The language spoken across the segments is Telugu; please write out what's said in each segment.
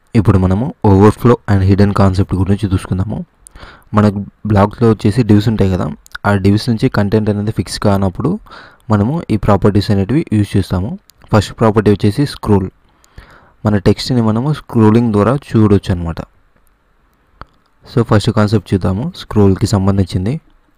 ఇప్పుడు మనము ఓవర్ఫ్లో అండ్ హిడెన్ కాన్సెప్ట్ గురించి చూసుకుందాము మనకు బ్లాగ్స్లో వచ్చేసి డివ్స్ ఉంటాయి కదా ఆ డివ్స్ నుంచి కంటెంట్ అనేది ఫిక్స్ కానప్పుడు మనము ఈ ప్రాపర్టీస్ అనేటివి యూజ్ చేస్తాము ఫస్ట్ ప్రాపర్టీ వచ్చేసి స్క్రోల్ మన టెక్స్ట్ని మనము స్క్రోలింగ్ ద్వారా చూడొచ్చు అనమాట సో ఫస్ట్ కాన్సెప్ట్ చూద్దాము స్క్రోల్కి సంబంధించింది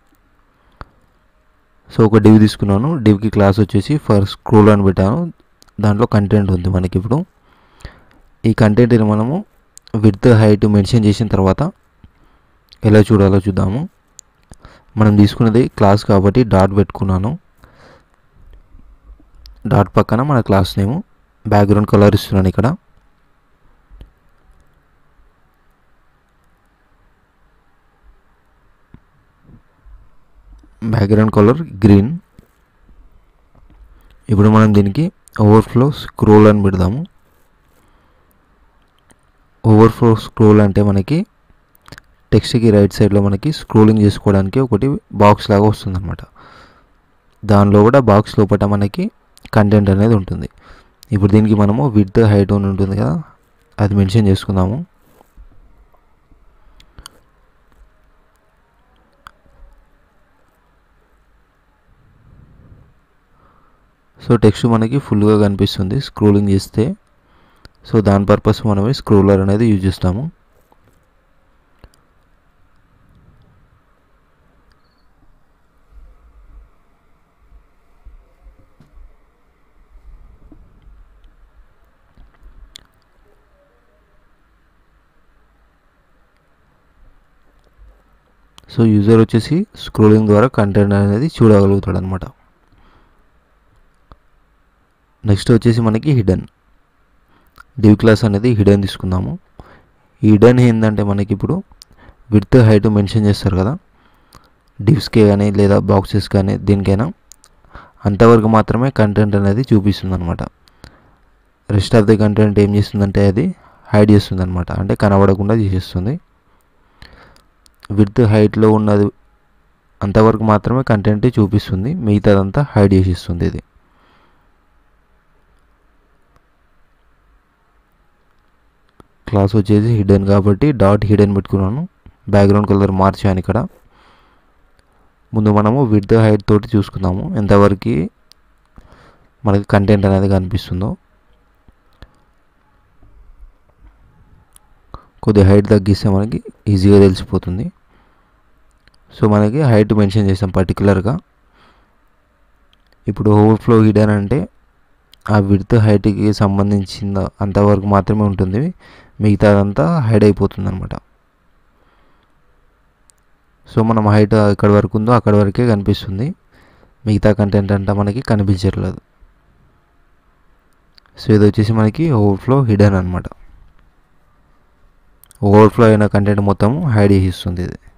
సో ఒక డివ్ తీసుకున్నాను డివ్కి క్లాస్ వచ్చేసి ఫర్ స్క్రోల్ అని పెట్టాను దాంట్లో కంటెంట్ ఉంది మనకి ఇప్పుడు ఈ కంటెంట్ని మనము విత్ హైట్ మెన్షన్ చేసిన తర్వాత ఎలా చూడాలో చూద్దాము మనం తీసుకున్నది క్లాస్ కాబట్టి డాట్ పెట్టుకున్నాను డాట్ పక్కన మన క్లాస్ నేము బ్యాక్గ్రౌండ్ కలర్ ఇస్తున్నాను ఇక్కడ బ్యాక్గ్రౌండ్ కలర్ గ్రీన్ ఇప్పుడు మనం దీనికి ఓవర్ఫ్లో స్క్రోల్ అని పెడదాము ఓవర్ఫ్లో స్క్రోల్ అంటే మనకి టెక్స్ట్కి రైట్ సైడ్లో మనకి స్క్రోలింగ్ చేసుకోవడానికి ఒకటి బాక్స్ లాగా వస్తుంది అనమాట దానిలో కూడా బాక్స్ లోపల మనకి కంటెంట్ అనేది ఉంటుంది ఇప్పుడు దీనికి మనము విత్ హైట్ అని ఉంటుంది కదా అది మెన్షన్ చేసుకుందాము సో టెక్స్ట్ మనకి ఫుల్గా కనిపిస్తుంది స్క్రోలింగ్ చేస్తే సో దాని పర్పస్ మనమే స్క్రోలర్ అనేది యూజ్ చేస్తాము సో యూజర్ వచ్చేసి స్క్రోలింగ్ ద్వారా కంటెంట్ అనేది చూడగలుగుతాడు అనమాట నెక్స్ట్ వచ్చేసి మనకి హిడెన్ డివ్ క్లాస్ అనేది హిడెన్ తీసుకుందాము ఈ హిడెన్ ఏంటంటే మనకి ఇప్పుడు విత్ హైట్ మెన్షన్ చేస్తారు కదా డివ్స్కే కానీ లేదా బాక్సెస్ కానీ దేనికైనా అంతవరకు మాత్రమే కంటెంట్ అనేది చూపిస్తుంది అనమాట రెస్ట్ ఆఫ్ ది కంటెంట్ ఏం చేస్తుందంటే అది హైడ్ చేస్తుంది అనమాట అంటే కనబడకుండా చేసేస్తుంది విత్ హైట్లో ఉన్నది అంతవరకు మాత్రమే కంటెంట్ చూపిస్తుంది మిగతాదంతా హైడ్ చేసిస్తుంది ఇది క్లాస్ వచ్చేసి హిడెన్ కాబట్టి డాట్ హిడెన్ పెట్టుకున్నాను బ్యాక్గ్రౌండ్ కలర్ మార్చాను ఇక్కడ ముందు మనము విత్ హైట్ తోటి చూసుకుందాము ఎంతవరకు మనకి కంటెంట్ అనేది కనిపిస్తుందో కొద్దిగా హైట్ తగ్గిస్తే మనకి ఈజీగా తెలిసిపోతుంది సో మనకి హైట్ మెన్షన్ చేసాం పర్టికులర్గా ఇప్పుడు ఓవర్ఫ్లో హిడెన్ అంటే ఆ విడ్త్ హైట్కి సంబంధించిన అంతవరకు మాత్రమే ఉంటుంది మిగతాదంతా హైడ్ అయిపోతుంది అనమాట సో మనం హైట్ ఎక్కడి వరకు ఉందో అక్కడి వరకే కనిపిస్తుంది మిగతా కంటెంట్ అంతా మనకి కనిపించట్లేదు సో ఇది వచ్చేసి మనకి ఓవర్ఫ్లో హిడెన్ అనమాట ఓవర్ఫ్లో అయిన కంటెంట్ మొత్తం హైడ్ చేసిస్తుంది ఇది